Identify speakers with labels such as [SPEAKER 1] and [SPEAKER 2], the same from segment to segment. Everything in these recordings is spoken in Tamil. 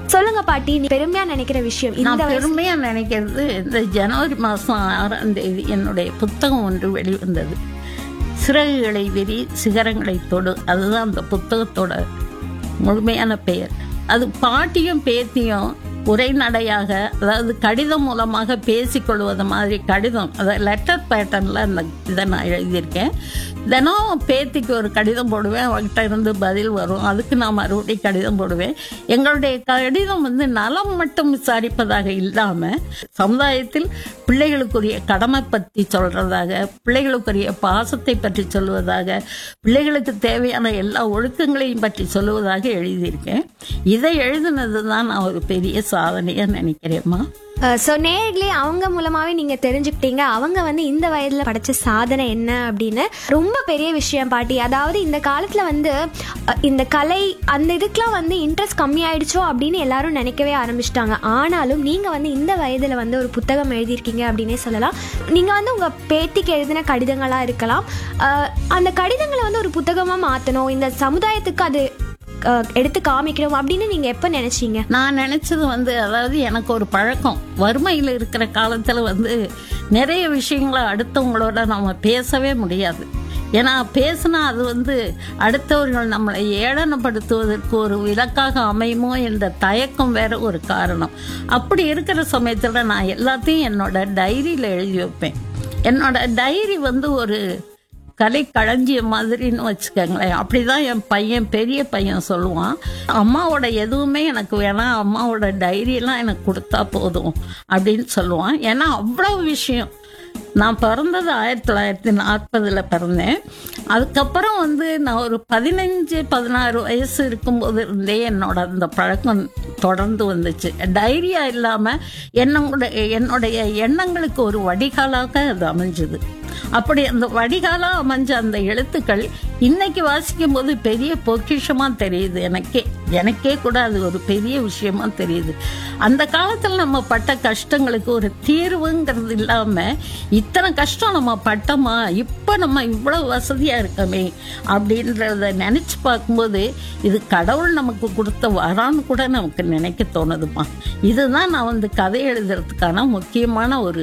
[SPEAKER 1] சொல்லுங்க பாட்டி நீ பெருமையா நினைக்கிற விஷயம்
[SPEAKER 2] நான்
[SPEAKER 1] இந்த வயசு
[SPEAKER 2] பெருமையா நினைக்கிறது இந்த ஜனவரி மாதம் ஆறாம் தேதி என்னுடைய புத்தகம் ஒன்று வெளிவந்தது சிறகுகளை விரி சிகரங்களை தொடு அதுதான் அந்த புத்தகத்தோட முழுமையான பெயர் அது பாட்டியும் பேத்தியும் உரைநடையாக அதாவது கடிதம் மூலமாக பேசிக்கொள்வது மாதிரி கடிதம் அதாவது லெட்டர் பேட்டர்னில் அந்த இதை நான் எழுதியிருக்கேன் தினம் பேத்திக்கு ஒரு கடிதம் போடுவேன் அவகிட்ட இருந்து பதில் வரும் அதுக்கு நான் மறுபடியும் கடிதம் போடுவேன் எங்களுடைய கடிதம் வந்து நலம் மட்டும் விசாரிப்பதாக இல்லாமல் சமுதாயத்தில் பிள்ளைகளுக்குரிய கடமை பற்றி சொல்றதாக பிள்ளைகளுக்குரிய பாசத்தை பற்றி சொல்வதாக பிள்ளைகளுக்கு தேவையான எல்லா ஒழுக்கங்களையும் பற்றி சொல்லுவதாக எழுதியிருக்கேன் இதை எழுதுனது தான் நான் ஒரு பெரிய சாதனையாக நினைக்கிறேம்மா
[SPEAKER 1] ஸோ நேர்களே அவங்க மூலமாவே நீங்க தெரிஞ்சுக்கிட்டீங்க அவங்க வந்து இந்த வயதுல படைச்ச சாதனை என்ன அப்படின்னு ரொம்ப பெரிய விஷயம் பாட்டி அதாவது இந்த காலத்துல வந்து அஹ், இந்த கலை அந்த இதுக்கெல்லாம் வந்து இன்ட்ரெஸ்ட் கம்மி ஆயிடுச்சோ அப்படின்னு எல்லாரும் நினைக்கவே ஆரம்பிச்சிட்டாங்க ஆனாலும் நீங்க வந்து இந்த வயதுல வந்து ஒரு புத்தகம் எழுதியிருக்கீங்க அப்படின்னே சொல்லலாம் நீங்க வந்து உங்க பேத்திக்கு எழுதின கடிதங்களா இருக்கலாம் அஹ், அந்த கடிதங்களை வந்து ஒரு புத்தகமா மாத்தணும் இந்த சமுதாயத்துக்கு அது அஹ், எடுத்து காமிக்கணும் அப்படின்னு நீங்க எப்ப நினைச்சீங்க
[SPEAKER 2] நான் நினைச்சது வந்து அதாவது எனக்கு ஒரு பழக்கம் வறுமையில் இருக்கிற காலத்தில் வந்து நிறைய விஷயங்களை அடுத்தவங்களோட நம்ம பேசவே முடியாது ஏன்னா பேசினா அது வந்து அடுத்தவர்கள் நம்மளை ஏளனப்படுத்துவதற்கு ஒரு விலக்காக அமையுமோ என்ற தயக்கம் வேற ஒரு காரணம் அப்படி இருக்கிற சமயத்தில் நான் எல்லாத்தையும் என்னோட டைரியில் எழுதி வைப்பேன் என்னோட டைரி வந்து ஒரு கலை களஞ்சியம் மாதிரின்னு வச்சுக்கோங்களேன் அப்படிதான் என் பையன் பெரிய பையன் சொல்லுவான் அம்மாவோட எதுவுமே எனக்கு வேணாம் அம்மாவோட டைரியெல்லாம் எனக்கு கொடுத்தா போதும் அப்படின்னு சொல்லுவான் ஏன்னா அவ்வளவு விஷயம் நான் பிறந்தது ஆயிரத்தி தொள்ளாயிரத்தி நாற்பதில் பிறந்தேன் அதுக்கப்புறம் வந்து நான் ஒரு பதினஞ்சு பதினாறு வயசு இருக்கும்போது இருந்தே என்னோட அந்த பழக்கம் தொடர்ந்து வந்துச்சு டைரியா இல்லாமல் என்னோட என்னுடைய எண்ணங்களுக்கு ஒரு வடிகாலாக அது அமைஞ்சுது அப்படி அந்த வடிகாலா அமைஞ்ச அந்த எழுத்துக்கள் இன்னைக்கு வாசிக்கும் போது பெரிய பொக்கிஷமா தெரியுது எனக்கே எனக்கே கூட அது ஒரு பெரிய விஷயமா தெரியுது அந்த காலத்துல நம்ம பட்ட கஷ்டங்களுக்கு ஒரு தீர்வுங்கிறது இல்லாம இத்தனை கஷ்டம் நம்ம பட்டோமா இப்ப நம்ம இவ்வளவு வசதியா இருக்கமே அப்படின்றத நினைச்சு பார்க்கும்போது இது கடவுள் நமக்கு கொடுத்த வரான்னு கூட நமக்கு நினைக்க தோணுதுமா இதுதான் நான் வந்து கதை எழுதுறதுக்கான முக்கியமான ஒரு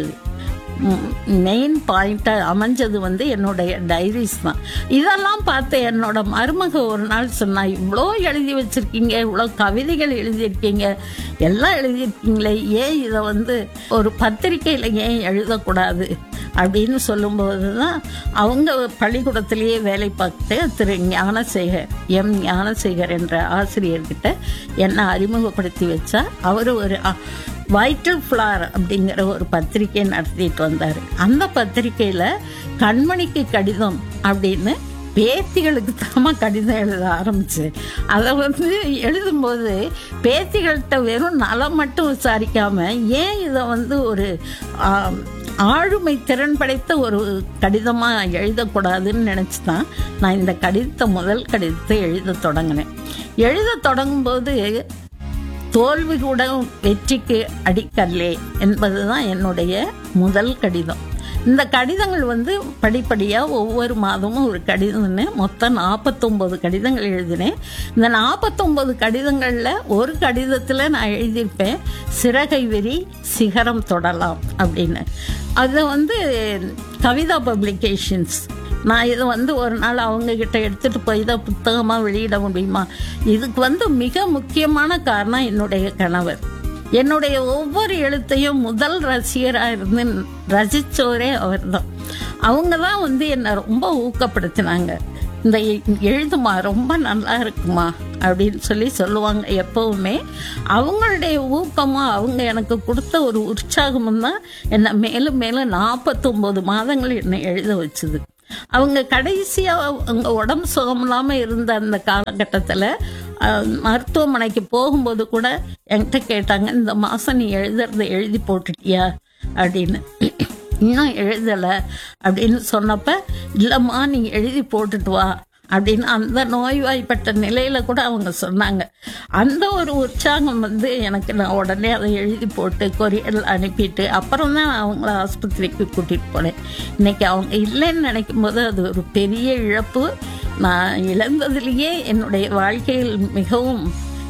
[SPEAKER 2] மெயின் பாயிண்டாக அமைஞ்சது வந்து என்னுடைய டைரிஸ் தான் இதெல்லாம் பார்த்து என்னோட மருமக ஒரு நாள் சொன்னா இவ்வளோ எழுதி வச்சிருக்கீங்க இவ்வளோ கவிதைகள் எழுதியிருக்கீங்க எல்லாம் எழுதியிருக்கீங்களே ஏன் இதை வந்து ஒரு பத்திரிக்கையில் ஏன் எழுதக்கூடாது அப்படின்னு சொல்லும்போது தான் அவங்க பள்ளிக்கூடத்திலேயே வேலை பார்த்து திரு ஞானசேகர் எம் ஞானசேகர் என்ற ஆசிரியர்கிட்ட என்னை அறிமுகப்படுத்தி வச்சா அவர் ஒரு அ- வைட்டல் ஃப்ளார் அப்படிங்கிற ஒரு பத்திரிக்கை நடத்திட்டு வந்தார் அந்த பத்திரிக்கையில் கண்மணிக்கு கடிதம் அப்படின்னு பேத்திகளுக்கு தாமா கடிதம் எழுத ஆரம்பிச்சேன் அதை வந்து எழுதும்போது பேத்திகள்கிட்ட வெறும் நலம் மட்டும் விசாரிக்காம ஏன் இதை வந்து ஒரு ஆம், ஆளுமை திறன் படைத்த ஒரு கடிதமாக எழுதக்கூடாதுன்னு நினச்சி தான் நான் இந்த கடிதத்தை முதல் கடிதத்தை எழுத தொடங்கினேன் எழுத தொடங்கும்போது தோல்வி கூட வெற்றிக்கு அடிக்கல்லே என்பதுதான் என்னுடைய முதல் கடிதம் இந்த கடிதங்கள் வந்து படிப்படியாக ஒவ்வொரு மாதமும் ஒரு கடிதம்னு மொத்தம் நாற்பத்தொம்போது கடிதங்கள் எழுதினேன் இந்த நாற்பத்தொம்போது கடிதங்களில் ஒரு கடிதத்தில் நான் எழுதியிருப்பேன் சிறகை விரி சிகரம் தொடலாம் அப்படின்னு அது வந்து கவிதா பப்ளிகேஷன்ஸ் நான் இதை வந்து ஒரு நாள் அவங்க கிட்ட எடுத்துட்டு போய் தான் புத்தகமாக வெளியிட முடியுமா இதுக்கு வந்து மிக முக்கியமான காரணம் என்னுடைய கணவர் என்னுடைய ஒவ்வொரு எழுத்தையும் முதல் ரசிகராக இருந்து ரசிச்சோரே அவர்தான் அவங்க தான் வந்து என்னை ரொம்ப ஊக்கப்படுத்தினாங்க இந்த எ- எழுதுமா ரொம்ப நல்லா இருக்குமா அப்படின்னு சொல்லி சொல்லுவாங்க எப்பவுமே அவங்களுடைய ஊக்கமும் அவங்க எனக்கு கொடுத்த ஒரு உற்சாகமும் தான் என்னை மேலும் மேலும் நாற்பத்தொம்போது மாதங்கள் என்னை எழுத வச்சுது அவங்க கடைசியா அவங்க உடம்பு சுகம் இல்லாம இருந்த அந்த காலகட்டத்தில் மருத்துவமனைக்கு போகும்போது கூட என்கிட்ட கேட்டாங்க இந்த மாசம் நீ எழுதுறத எழுதி போட்டுட்டியா அப்படின்னு இன்னும் எழுதலை அப்படின்னு சொன்னப்ப இல்லைம்மா நீ எழுதி போட்டுட்டு வா அப்படின்னு அந்த நோய்வாய்ப்பட்ட நிலையில கூட அவங்க சொன்னாங்க அந்த ஒரு உற்சாகம் வந்து எனக்கு நான் உடனே அதை எழுதி போட்டு கொரியர் அனுப்பிட்டு அப்புறம் தான் நான் அவங்கள ஆஸ்பத்திரிக்கு கூட்டிட்டு போனேன் இன்னைக்கு அவங்க இல்லைன்னு நினைக்கும் போது அது ஒரு பெரிய இழப்பு நான் இழந்ததுலேயே என்னுடைய வாழ்க்கையில் மிகவும்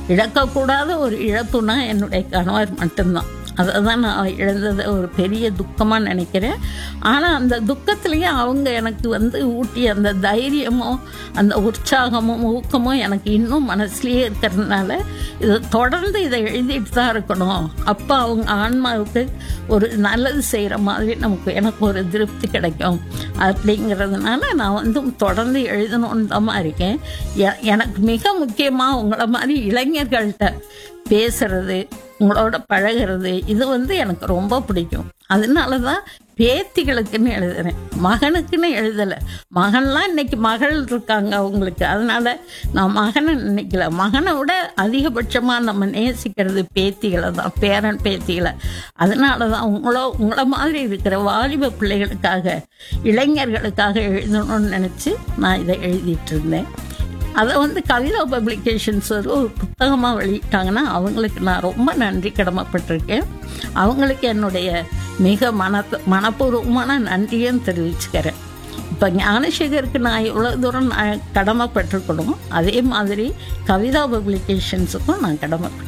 [SPEAKER 2] இழக்கக்கூடாத ஒரு இழப்புனா என்னுடைய கணவர் மட்டும்தான் அதை தான் நான் இழந்ததை ஒரு பெரிய துக்கமாக நினைக்கிறேன் ஆனால் அந்த துக்கத்துலேயும் அவங்க எனக்கு வந்து ஊட்டிய அந்த தைரியமும் அந்த உற்சாகமும் ஊக்கமும் எனக்கு இன்னும் மனசுலயே இருக்கிறதுனால இதை தொடர்ந்து இதை எழுதிட்டு தான் இருக்கணும் அப்போ அவங்க ஆன்மாவுக்கு ஒரு நல்லது செய்கிற மாதிரி நமக்கு எனக்கு ஒரு திருப்தி கிடைக்கும் அப்படிங்கிறதுனால நான் வந்து தொடர்ந்து எழுதணும்னு தான் இருக்கேன் எ- எனக்கு மிக முக்கியமாக உங்களை மாதிரி இளைஞர்கள்ட்ட பேசுறது உங்களோட பழகிறது இது வந்து எனக்கு ரொம்ப பிடிக்கும் அதனால தான் பேத்திகளுக்குன்னு எழுதுறேன் மகனுக்குன்னு எழுதலை மகன்லாம் இன்னைக்கு மகள் இருக்காங்க அவங்களுக்கு அதனால நான் மகனை நினைக்கல மகனை விட அதிகபட்சமாக நம்ம நேசிக்கிறது பேத்திகளை தான் பேரன் பேத்திகளை அதனால தான் உங்களோ உங்களை மாதிரி இருக்கிற வாலிப பிள்ளைகளுக்காக இளைஞர்களுக்காக எழுதணும்னு நினச்சி நான் இதை எழுதிட்டு இருந்தேன் அதை வந்து கவிதா பப்ளிகேஷன்ஸ் ஒரு புத்தகமாக வெளியிட்டாங்கன்னா அவங்களுக்கு நான் ரொம்ப நன்றி கடமைப்பட்டிருக்கேன் அவங்களுக்கு என்னுடைய மிக மன மனப்பூர்வமான நன்றியும் தெரிவிச்சுக்கிறேன் இப்போ ஞானசேகருக்கு நான் எவ்வளோ தூரம் நான் கடமைப்பட்டிருக்கணும் அதே மாதிரி கவிதா பப்ளிகேஷன்ஸுக்கும் நான் கடமைப்பட்டிருக்கேன்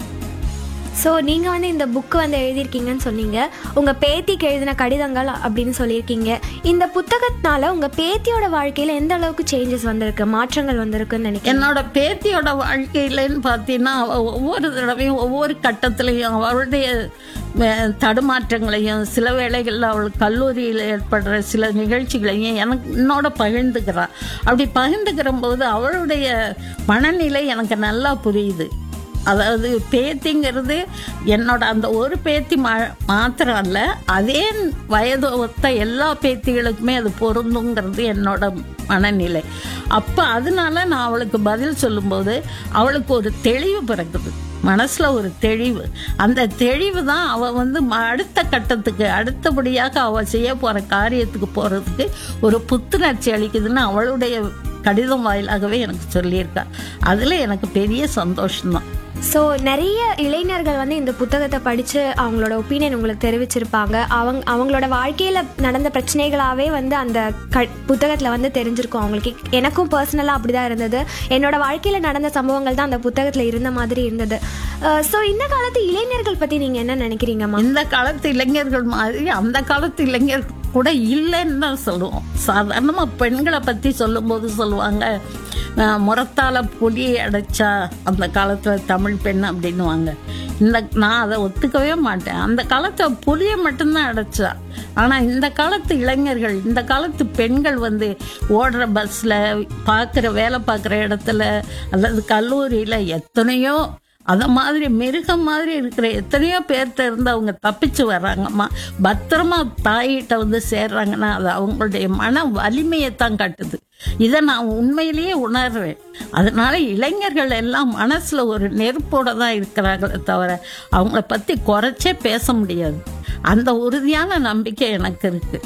[SPEAKER 1] ஸோ நீங்கள் வந்து இந்த புக்கு வந்து எழுதியிருக்கீங்கன்னு சொன்னீங்க உங்கள் பேத்திக்கு எழுதின கடிதங்கள் அப்படின்னு சொல்லியிருக்கீங்க இந்த புத்தகத்தினால உங்கள் பேத்தியோட வாழ்க்கையில் எந்த அளவுக்கு சேஞ்சஸ் வந்திருக்கு மாற்றங்கள் வந்திருக்குன்னு நினைக்கிறேன்
[SPEAKER 2] என்னோட பேத்தியோட வாழ்க்கையிலன்னு பார்த்தீங்கன்னா அவ ஒவ்வொரு தடவையும் ஒவ்வொரு கட்டத்திலையும் அவளுடைய அஹ், தடுமாற்றங்களையும் சில வேளைகளில் அவள் கல்லூரியில் ஏற்படுற சில நிகழ்ச்சிகளையும் எனக்கு என்னோட பகிர்ந்துக்கிறாள் அப்படி பகிர்ந்துக்கிற போது அவளுடைய மனநிலை எனக்கு நல்லா புரியுது அதாவது பேத்திங்கிறது என்னோட அந்த ஒரு பேத்தி மா மாத்திரம் இல்ல அதே வயது ஒத்த எல்லா பேத்திகளுக்குமே அது பொருந்துங்கிறது என்னோட மனநிலை அப்போ அதனால நான் அவளுக்கு பதில் சொல்லும்போது அவளுக்கு ஒரு தெளிவு பிறக்குது மனசுல ஒரு தெளிவு அந்த தெளிவு தான் அவ வந்து ம- அடுத்த கட்டத்துக்கு அடுத்தபடியாக அவ செய்ய போற காரியத்துக்கு போறதுக்கு ஒரு புத்துணர்ச்சி அளிக்குதுன்னு அவளுடைய கடிதம் வாயிலாகவே எனக்கு சொல்லியிருக்கா அதுல எனக்கு பெரிய சந்தோஷம்தான்
[SPEAKER 1] ஸோ நிறைய இளைஞர்கள் வந்து இந்த புத்தகத்தை படித்து அவங்களோட ஒப்பீனியன் உங்களுக்கு தெரிவிச்சிருப்பாங்க அவங்க அவங்களோட வாழ்க்கையில் நடந்த பிரச்சனைகளாகவே வந்து அந்த க புத்தகத்தில் வந்து தெரிஞ்சிருக்கும் அவங்களுக்கு எனக்கும் பர்சனலாக அப்படி தான் இருந்தது என்னோட வாழ்க்கையில் நடந்த சம்பவங்கள் தான் அந்த புத்தகத்தில் இருந்த மாதிரி இருந்தது ஸோ இந்த காலத்து இளைஞர்கள் பற்றி நீங்கள் என்ன நினைக்கிறீங்கம்மா
[SPEAKER 2] இந்த காலத்து இளைஞர்கள் மாதிரி அந்த காலத்து இளைஞர் கூட இல்லைன்னு தான் சொல்லுவோம் சாதாரணமா பெண்களை பத்தி சொல்லும்போது சொல்லுவாங்க அஹ், முறத்தால புலியை அடைச்சா அந்த காலத்துல தமிழ் பெண் அப்படின்னுவாங்க இந்த நான் அதை ஒத்துக்கவே மாட்டேன் அந்த காலத்துல புலியை மட்டும்தான் அடைச்சா ஆனா இந்த காலத்து இளைஞர்கள் இந்த காலத்து பெண்கள் வந்து ஓடுற பஸ்ல பார்க்குற வேலை பார்க்குற இடத்துல அல்லது கல்லூரியில எத்தனையோ அத மாதிரி மிருகம் மாதிரி இருக்கிற எத்தனையோ பேர்கிட்ட இருந்து அவங்க தப்பிச்சு வர்றாங்கம்மா பத்திரமா தாயிட்ட வந்து சேர்றாங்கன்னா அது அவங்களுடைய மன வலிமையை தான் காட்டுது இதை நான் உண்மையிலேயே உணர்றேன் அதனால இளைஞர்கள் எல்லாம் மனசுல ஒரு நெருப்போட தான் இருக்கிறாங்களே தவிர அவங்கள பத்தி குறைச்சே பேச முடியாது அந்த உறுதியான நம்பிக்கை எனக்கு இருக்கு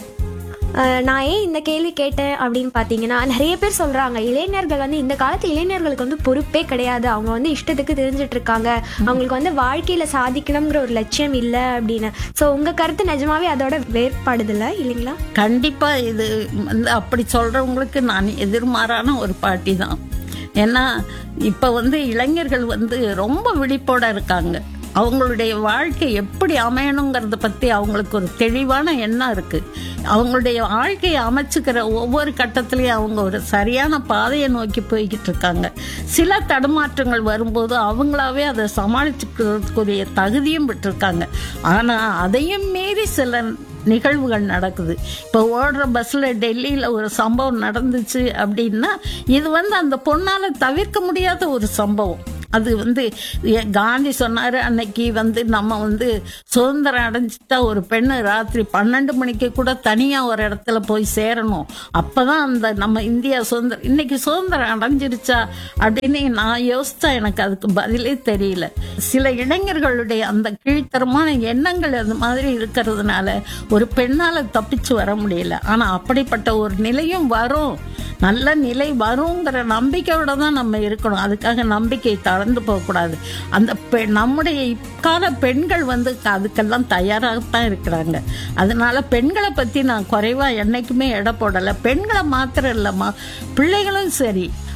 [SPEAKER 1] அஹ் நான் ஏன் இந்த கேள்வி கேட்டேன் அப்படின்னு பார்த்தீங்கன்னா நிறைய பேர் சொல்கிறாங்க இளைஞர்கள் வந்து இந்த காலத்து இளைஞர்களுக்கு வந்து பொறுப்பே கிடையாது அவங்க வந்து இஷ்டத்துக்கு தெரிஞ்சிட்டு இருக்காங்க அவங்களுக்கு வந்து வாழ்க்கையில் சாதிக்கணுங்கிற ஒரு லட்சியம் இல்லை அப்படின்னு ஸோ உங்கள் கருத்து நிஜமாவே அதோட வேறுபாடுதில்ல இல்லைங்களா
[SPEAKER 2] கண்டிப்பா இது வந்து அப்படி சொல்றவங்களுக்கு நான் எதிர்மாறான ஒரு பாட்டி தான் ஏன்னா இப்ப வந்து இளைஞர்கள் வந்து ரொம்ப விழிப்போட இருக்காங்க அவங்களுடைய வாழ்க்கை எப்படி அமையணுங்கிறத பத்தி அவங்களுக்கு ஒரு தெளிவான எண்ணம் இருக்கு அவங்களுடைய வாழ்க்கையை அமைச்சுக்கிற ஒவ்வொரு கட்டத்திலையும் அவங்க ஒரு சரியான பாதையை நோக்கி போய்கிட்டு இருக்காங்க சில தடுமாற்றங்கள் வரும்போது அவங்களாவே அதை சமாளிச்சுக்கிறதுக்குரிய தகுதியும் பெற்றிருக்காங்க ஆனா அதையும் மீறி சில நிகழ்வுகள் நடக்குது இப்போ ஓடுற பஸ்ல டெல்லியில ஒரு சம்பவம் நடந்துச்சு அப்படின்னா இது வந்து அந்த பொண்ணால தவிர்க்க முடியாத ஒரு சம்பவம் அது வந்து ஏ- காந்தி சொன்னாரு அன்னைக்கு வந்து நம்ம வந்து சுதந்திரம் அடைஞ்சிட்டா ஒரு பெண்ணு ராத்திரி பன்னெண்டு மணிக்கு கூட தனியா ஒரு இடத்துல போய் சேரணும் அப்பதான் அந்த நம்ம இந்தியா சுதந்திரம் இன்னைக்கு சுதந்திரம் அடைஞ்சிருச்சா அப்படின்னு நான் யோசிச்சா எனக்கு அதுக்கு பதிலே தெரியல சில இளைஞர்களுடைய அந்த கீழ்த்தரமான எண்ணங்கள் அந்த மாதிரி இருக்கிறதுனால ஒரு பெண்ணால தப்பிச்சு வர முடியல ஆனா அப்படிப்பட்ட ஒரு நிலையும் வரும் நல்ல நிலை வருங்கிற நம்பிக்கையோட தான் நம்ம இருக்கணும் அதுக்காக நம்பிக்கை தளர்ந்து போகக்கூடாது அந்த பெ நம்முடைய இக்கால பெண்கள் வந்து அதுக்கெல்லாம் தயாராகத்தான் இருக்கிறாங்க அதனால பெண்களை பத்தி நான் குறைவா என்னைக்குமே எடை போடலை பெண்களை மாத்திரம் இல்லைம்மா பிள்ளைகளும் சரி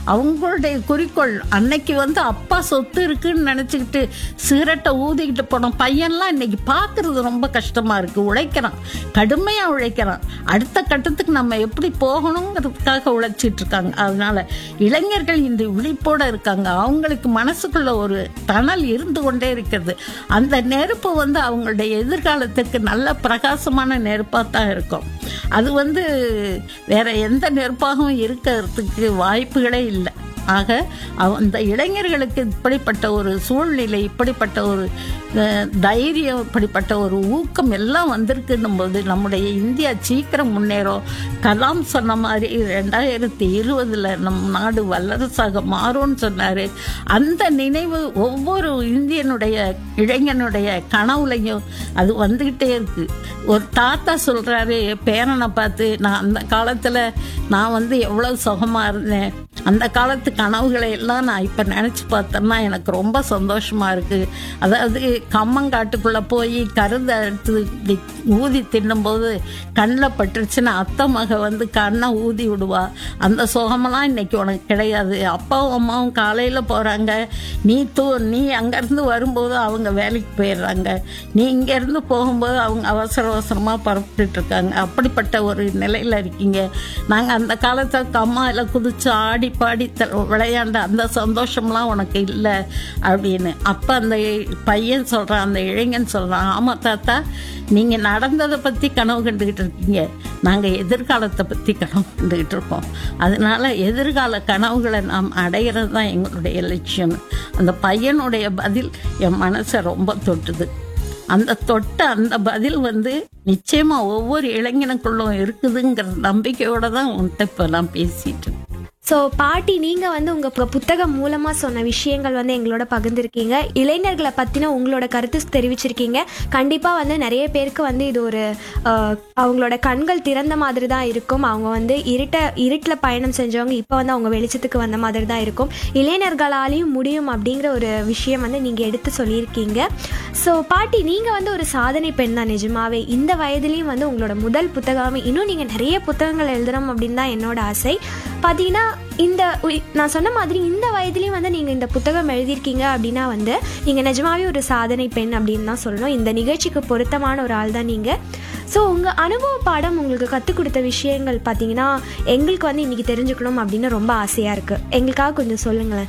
[SPEAKER 2] அவங்களுடைய குறிக்கோள் அன்னைக்கு வந்து அப்பா சொத்து இருக்குன்னு நினச்சிக்கிட்டு சிகரெட்டை ஊதிக்கிட்டு போன பையன்லாம் இன்னைக்கு பார்க்கறது ரொம்ப கஷ்டமாக இருக்குது உழைக்கிறான் கடுமையாக உழைக்கிறான் அடுத்த கட்டத்துக்கு நம்ம எப்படி போகணுங்கிறதுக்காக உழைச்சிட்டு இருக்காங்க அதனால இளைஞர்கள் இன்று விழிப்போட இருக்காங்க அவங்களுக்கு மனசுக்குள்ள ஒரு தணல் இருந்து கொண்டே இருக்கிறது அந்த நெருப்பு வந்து அவங்களுடைய எதிர்காலத்துக்கு நல்ல பிரகாசமான நெருப்பாக தான் இருக்கும் அது வந்து வேற எந்த நெருப்பாகவும் இருக்கிறதுக்கு வாய்ப்புகளே இல்லை ஆக அவ- அந்த இளைஞர்களுக்கு இப்படிப்பட்ட ஒரு சூழ்நிலை இப்படிப்பட்ட ஒரு அஹ், தைரியம் இப்படிப்பட்ட ஒரு ஊக்கம் எல்லாம் வந்திருக்குன்னும் போது நம்முடைய இந்தியா சீக்கிரம் முன்னேறும் கலாம் சொன்ன மாதிரி ரெண்டாயிரத்தி இருபதுல நம் நாடு வல்லரசாக மாறும்னு சொன்னாரு அந்த நினைவு ஒவ்வொரு இந்தியனுடைய இளைஞனுடைய கனவுலையும் அது வந்துகிட்டே இருக்கு ஒரு தாத்தா சொல்றாரு பேரனை பார்த்து நான் அந்த காலத்துல நான் வந்து எவ்வளவு சுகமா இருந்தேன் அந்த காலத்து கனவுகளை எல்லாம் நான் இப்போ நினச்சி பார்த்தேன்னா எனக்கு ரொம்ப சந்தோஷமா இருக்கு அதாவது கம்மங்காட்டுக்குள்ளே போய் கருதை எடுத்து இப்படி ஊதி தின்னும்போது கண்ணில் பட்டுருச்சுன்னா அத்தை மக வந்து கண்ணை ஊதி விடுவா அந்த சுகமெல்லாம் இன்னைக்கு உனக்கு கிடையாது அப்பாவும் அம்மாவும் காலையில் போகிறாங்க நீ தூ நீ அங்கேருந்து வரும்போது அவங்க வேலைக்கு போயிடுறாங்க நீ இங்கேருந்து போகும்போது அவங்க அவசர அவசரமாக புறப்பட்டுட்டு இருக்காங்க அப்படிப்பட்ட ஒரு நிலையில் இருக்கீங்க நாங்கள் அந்த காலத்தில் கம்மாயில் குதிச்சு ஆடி பாடி த- விளையாண்ட அந்த சந்தோஷம்லாம் உனக்கு இல்லை அப்படின்னு அப்போ அந்த பையன் சொல்கிறான் அந்த இளைஞன் சொல்கிறான் ஆமாம் தாத்தா நீங்கள் நடந்ததை பற்றி கனவு கண்டுக்கிட்டு இருக்கீங்க நாங்கள் எதிர்காலத்தை பற்றி கனவு கண்டுக்கிட்டு இருக்கோம் அதனால எதிர்கால கனவுகளை நாம் அடையிறது தான் எங்களுடைய லட்சியம் அந்த பையனுடைய பதில் என் மனசை ரொம்ப தொட்டுது அந்த தொட்ட அந்த பதில் வந்து நிச்சயமா ஒவ்வொரு இளைஞனுக்குள்ளும் இருக்குதுங்கிற நம்பிக்கையோட தான் உன்கிட்ட இப்போ நான் பேசிட்டு இருக்கேன்.
[SPEAKER 1] ஸோ பாட்டி நீங்கள் வந்து உங்கள் உங்கள் புத்தகம் மூலமாக சொன்ன விஷயங்கள் வந்து எங்களோட பகிர்ந்திருக்கீங்க இளைஞர்களை பற்றின உங்களோட கருத்து தெரிவிச்சிருக்கீங்க கண்டிப்பாக வந்து நிறைய பேருக்கு வந்து இது ஒரு அஹ், அவங்களோட கண்கள் திறந்த மாதிரி தான் இருக்கும் அவங்க வந்து இருட்ட இருட்டில் பயணம் செஞ்சவங்க இப்போ வந்து அவங்க வெளிச்சத்துக்கு வந்த மாதிரி தான் இருக்கும் இளைஞர்களாலையும் முடியும் அப்படிங்கிற ஒரு விஷயம் வந்து நீங்கள் எடுத்து சொல்லியிருக்கீங்க ஸோ பாட்டி நீங்கள் வந்து ஒரு சாதனை பெண் தான் நிஜமாவே இந்த வயதுலேயும் வந்து உங்களோட முதல் புத்தகமே இன்னும் நீங்கள் நிறைய புத்தகங்கள் எழுதணும் அப்படின்னு தான் என்னோட ஆசை பார்த்தீங்கன்னா இந்த உய்- நான் சொன்ன மாதிரி இந்த வயதுலேயும் வந்து நீங்கள் இந்த புத்தகம் எழுதியிருக்கீங்க அப்படின்னா வந்து நீங்கள் நிஜமாவே ஒரு சாதனை பெண் அப்படின்னு தான் சொல்லணும் இந்த நிகழ்ச்சிக்கு பொருத்தமான ஒரு ஆள் தான் நீங்கள் ஸோ உங்கள் அனுபவ பாடம் உங்களுக்கு கற்றுக் கொடுத்த விஷயங்கள் பார்த்தீங்கன்னா எங்களுக்கு வந்து இன்றைக்கி தெரிஞ்சுக்கணும் அப்படின்னு ரொம்ப ஆசையாக இருக்குது எங்களுக்காக கொஞ்சம் சொல்லுங்களேன்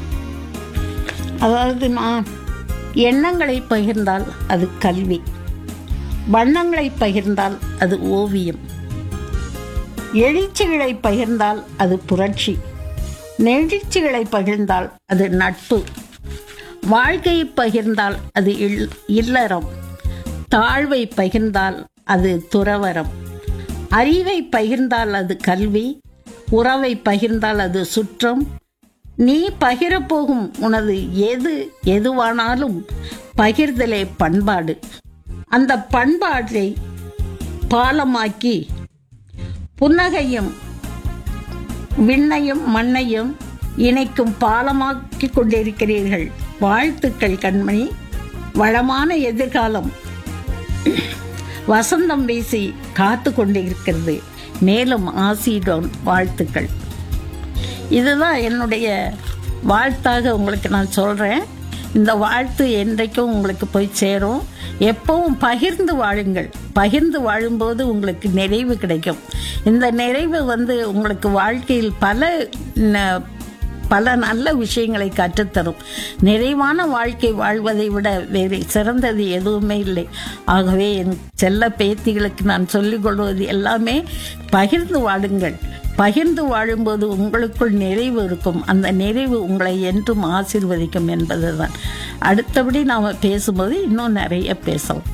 [SPEAKER 2] அதாவது நான் எண்ணங்களை பகிர்ந்தால் அது கல்வி வண்ணங்களை பகிர்ந்தால் அது ஓவியம் எழுச்சிகளை பகிர்ந்தால் அது புரட்சி நெகிழ்ச்சிகளை பகிர்ந்தால் அது நட்பு வாழ்க்கையை பகிர்ந்தால் அது இல்- இல்லறம் தாழ்வை பகிர்ந்தால் அது துறவரம் அறிவை பகிர்ந்தால் அது கல்வி உறவை பகிர்ந்தால் அது சுற்றம் நீ பகிரப்போகும் உனது எது எதுவானாலும் பகிர்தலே பண்பாடு அந்த பண்பாட்டை பாலமாக்கி புன்னகையும் விண்ணையும் மண்ணையும் இணைக்கும் பாலமாக்கி கொண்டிருக்கிறீர்கள் வாழ்த்துக்கள் கண்மணி வளமான எதிர்காலம் வசந்தம் வீசி காத்து கொண்டிருக்கிறது மேலும் ஆசியுடன் வாழ்த்துக்கள் இதுதான் என்னுடைய வாழ்த்தாக உங்களுக்கு நான் சொல்கிறேன் இந்த வாழ்த்து என்றைக்கும் உங்களுக்கு போய் சேரும் எப்பவும் பகிர்ந்து வாழுங்கள் பகிர்ந்து வாழும்போது உங்களுக்கு நிறைவு கிடைக்கும் இந்த நிறைவு வந்து உங்களுக்கு வாழ்க்கையில் பல ந- பல நல்ல விஷயங்களை கற்றுத்தரும் நிறைவான வாழ்க்கை வாழ்வதை விட வேறு சிறந்தது எதுவுமே இல்லை ஆகவே என் செல்ல பேத்திகளுக்கு நான் சொல்லிக் கொள்வது எல்லாமே பகிர்ந்து வாழுங்கள் பகிர்ந்து வாழும்போது உங்களுக்குள் நிறைவு இருக்கும் அந்த நிறைவு உங்களை என்றும் ஆசீர்வதிக்கும் என்பதுதான் அடுத்தபடி நாம் பேசும்போது இன்னும் நிறைய பேசலாம்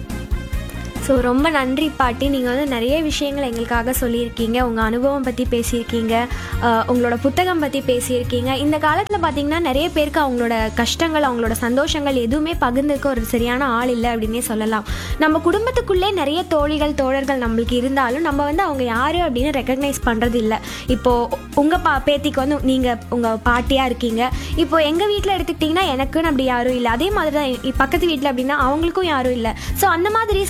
[SPEAKER 1] ஸோ ரொம்ப நன்றி பாட்டி நீங்கள் வந்து நிறைய விஷயங்கள் எங்களுக்காக சொல்லியிருக்கீங்க உங்கள் அனுபவம் பற்றி பேசியிருக்கீங்க அஹ், உங்களோட புத்தகம் பற்றி பேசியிருக்கீங்க இந்த காலத்தில் பார்த்தீங்கன்னா நிறைய பேருக்கு அவங்களோட கஷ்டங்கள் அவங்களோட சந்தோஷங்கள் எதுவுமே பகிர்ந்துக்க ஒரு சரியான ஆள் இல்லை அப்படின்னே சொல்லலாம் நம்ம குடும்பத்துக்குள்ளே நிறைய தோழிகள் தோழர்கள் நம்மளுக்கு இருந்தாலும் நம்ம வந்து அவங்க யார் அப்படின்னு ரெக்கக்னைஸ் பண்ணுறது இல்லை இப்போது உங்கள் பா பேத்திக்கு வந்து நீங்கள் உங்கள் பாட்டியாக இருக்கீங்க இப்போ எங்கள் வீட்டில் எடுத்துக்கிட்டிங்கன்னா எனக்குன்னு அப்படி யாரும் இல்லை அதே மாதிரி தான் இ- பக்கத்து வீட்டில் அப்படின்னா அவங்களுக்கும் யாரும் இல்லை ஸோ அந்த மாதிரி சந்தோஷங்கள்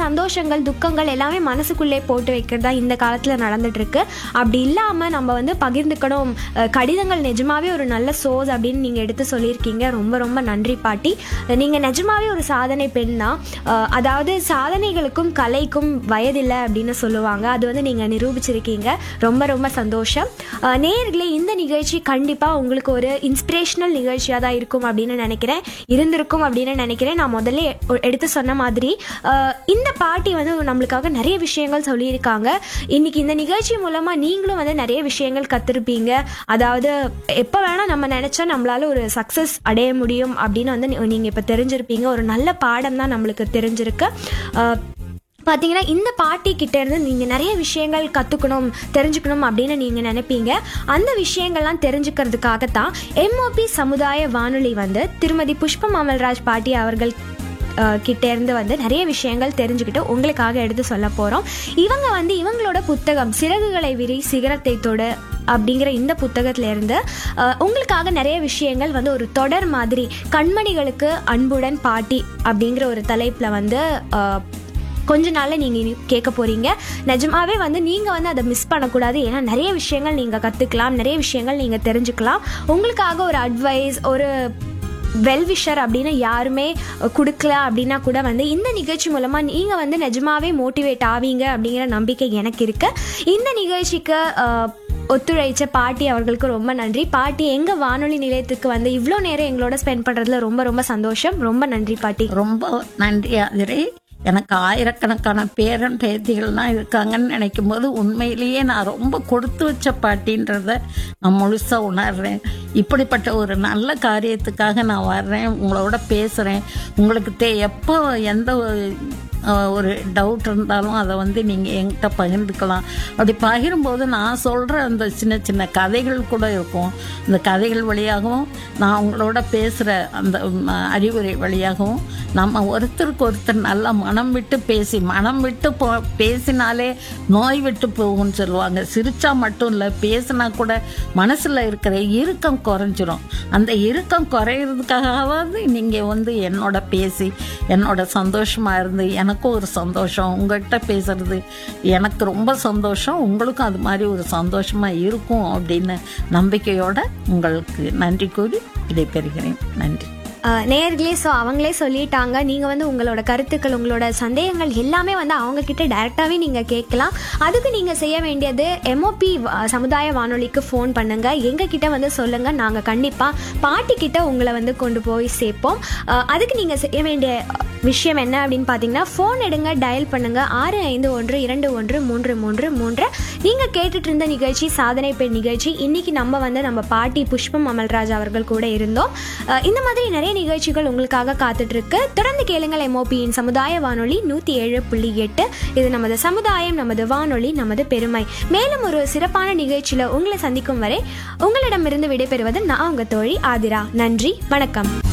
[SPEAKER 1] கஷ்டங்கள் துக்கங்கள் எல்லாமே மனசுக்குள்ளே போட்டு வைக்கிறதா இந்த காலத்தில் நடந்துட்டு இருக்கு அப்படி இல்லாமல் நம்ம வந்து பகிர்ந்துக்கணும் அஹ், கடிதங்கள் நிஜமாவே ஒரு நல்ல சோர்ஸ் அப்படின்னு நீங்கள் எடுத்து சொல்லியிருக்கீங்க ரொம்ப ரொம்ப நன்றி பாட்டி நீங்கள் நிஜமாவே ஒரு சாதனை பெண் தான் அஹ், அதாவது சாதனைகளுக்கும் கலைக்கும் வயதில்லை அப்படின்னு சொல்லுவாங்க அது வந்து நீங்கள் நிரூபிச்சிருக்கீங்க ரொம்ப ரொம்ப சந்தோஷம் அஹ், நேயர்களே இந்த நிகழ்ச்சி கண்டிப்பாக உங்களுக்கு ஒரு இன்ஸ்பிரேஷனல் நிகழ்ச்சியாக தான் இருக்கும் அப்படின்னு நினைக்கிறேன் இருந்திருக்கும் அப்படின்னு நினைக்கிறேன் நான் முதல்ல எ- எடுத்து சொன்ன மாதிரி அஹ், இந்த பாட்டி வந்து நம்மளுக்காக நிறைய விஷயங்கள் சொல்லியிருக்காங்க இன்னைக்கு இந்த நிகழ்ச்சி மூலமா நீங்களும் வந்து நிறைய விஷயங்கள் கத்திருப்பீங்க அதாவது எப்போ வேணா நம்ம நினைச்சா நம்மளால ஒரு சக்சஸ் அடைய முடியும் அப்படின்னு வந்து நீ- நீங்க இப்ப தெரிஞ்சிருப்பீங்க ஒரு நல்ல பாடம் தான் நம்மளுக்கு தெரிஞ்சிருக்கு அஹ், பார்த்தீங்கன்னா இந்த பாட்டி கிட்ட இருந்து நீங்கள் நிறைய விஷயங்கள் கற்றுக்கணும் தெரிஞ்சுக்கணும் அப்படின்னு நீங்கள் நினைப்பீங்க அந்த விஷயங்கள்லாம் தெரிஞ்சுக்கிறதுக்காகத்தான் எம்ஓபி சமுதாய வானொலி வந்து திருமதி புஷ்பம் அமல்ராஜ் பாட்டி அவர்கள் அஹ், கிட்ட இருந்து வந்து நிறைய விஷயங்கள் தெரிஞ்சுக்கிட்டு உங்களுக்காக எடுத்து சொல்ல போகிறோம் இவங்க வந்து இவங்களோட புத்தகம் சிறகுகளை விரி சிகரத்தை தொடு அப்படிங்கிற இந்த புத்தகத்துல இருந்து அஹ், உங்களுக்காக நிறைய விஷயங்கள் வந்து ஒரு தொடர் மாதிரி கண்மணிகளுக்கு அன்புடன் பாட்டி அப்படிங்கிற ஒரு தலைப்பில் வந்து அஹ், கொஞ்ச நாள்ல நீங்க இனி கேட்க போறீங்க நிஜமாவே வந்து நீங்க வந்து அதை மிஸ் பண்ணக்கூடாது ஏன்னா நிறைய விஷயங்கள் நீங்க கத்துக்கலாம் நிறைய விஷயங்கள் நீங்க தெரிஞ்சுக்கலாம் உங்களுக்காக ஒரு அட்வைஸ் ஒரு வெல்விஷர் அப்படின்னு யாருமே கொடுக்கல அப்படின்னா கூட வந்து இந்த நிகழ்ச்சி மூலமா நீங்க வந்து நிஜமாவே மோட்டிவேட் ஆவீங்க அப்படிங்கிற நம்பிக்கை எனக்கு இருக்கு இந்த நிகழ்ச்சிக்கு அஹ், ஒத்துழைச்ச பாட்டி அவர்களுக்கு ரொம்ப நன்றி பாட்டி எங்க வானொலி நிலையத்துக்கு வந்து இவ்வளோ நேரம் எங்களோட ஸ்பெண்ட் பண்றதுல ரொம்ப ரொம்ப சந்தோஷம் ரொம்ப நன்றி பாட்டி
[SPEAKER 2] ரொம்ப நன்றி ஆதிரை எனக்கு ஆயிரக்கணக்கான பேரன் பேத்திகள்லாம் இருக்காங்கன்னு நினைக்கும் போது உண்மையிலேயே நான் ரொம்ப கொடுத்து வச்ச பாட்டின்றத நான் முழுசாக உணர்றேன் இப்படிப்பட்ட ஒரு நல்ல காரியத்துக்காக நான் வர்றேன் உங்களோட பேசுகிறேன் உங்களுக்கு தே எப்போ எந்த ஒரு, அஹ், ஒரு டவுட் இருந்தாலும் அதை வந்து நீங்கள் என்கிட்ட பகிர்ந்துக்கலாம் அப்படி பகிரும்போது நான் சொல்கிற அந்த சின்ன சின்ன கதைகள் கூட இருக்கும் அந்த கதைகள் வழியாகவும் நான் உங்களோட பேசுகிற அந்த ம், அறிவுரை வழியாகவும் நம்ம ஒருத்தருக்கு ஒருத்தர் நல்லா மனம் விட்டு பேசி மனம் விட்டு போ பேசினாலே நோய் விட்டு போகும்னு சொல்லுவாங்க சிரிச்சா மட்டும் இல்லை பேசினா கூட மனசில் இருக்கிற இறுக்கம் குறைஞ்சிரும் அந்த இறுக்கம் குறையிறதுக்காகவாவது நீங்கள் வந்து என்னோட பேசி என்னோட சந்தோஷமா இருந்து எனக்கும் ஒரு சந்தோஷம் உங்கள்கிட்ட பேசுறது எனக்கு ரொம்ப சந்தோஷம் உங்களுக்கும் அது மாதிரி ஒரு சந்தோஷமா இருக்கும் அப்படின்னு நம்பிக்கையோட உங்களுக்கு நன்றி கூறி விடைபெறுகிறேன் நன்றி
[SPEAKER 1] அஹ் நேயர்களே ஸோ அவங்களே சொல்லிட்டாங்க நீங்கள் வந்து உங்களோட கருத்துக்கள் உங்களோட சந்தேகங்கள் எல்லாமே வந்து அவங்க கிட்ட டைரெக்டாகவே நீங்கள் கேட்கலாம் அதுக்கு நீங்கள் செய்ய வேண்டியது எம்ஓபி சமுதாய வானொலிக்கு ஃபோன் பண்ணுங்க எங்கள் கிட்ட வந்து சொல்லுங்க நாங்கள் கண்டிப்பாக பாட்டி கிட்ட உங்களை வந்து கொண்டு போய் சேர்ப்போம் அஹ் அதுக்கு நீங்கள் செய்ய வேண்டிய விஷயம் என்ன அப்படின்னு பார்த்தீங்கன்னா ஃபோன் எடுங்க டயல் பண்ணுங்க ஆறு ஐந்து ஒன்று இரண்டு ஒன்று மூன்று மூன்று மூன்று நீங்கள் கேட்டுட்டு இருந்த நிகழ்ச்சி சாதனை பெண் நிகழ்ச்சி இன்னைக்கு நம்ம வந்து நம்ம பாட்டி புஷ்பம் அமல்ராஜ் அவர்கள் கூட இருந்தோம் அஹ் இந்த மாதிரி நிறைய நிகழ்ச்சிகள் உங்களுக்காக காத்துட்டு இருக்கு தொடர்ந்து கேளுங்கள் எம்ஓபியின் சமுதாய வானொலி நூற்றி ஏழு புள்ளி எட்டு இது நமது சமுதாயம் நமது வானொலி நமது பெருமை மேலும் ஒரு சிறப்பான நிகழ்ச்சியில் உங்களை சந்திக்கும் வரை உங்களிடமிருந்து விடைபெறுவது நான் உங்க தோழி ஆதிரா நன்றி வணக்கம்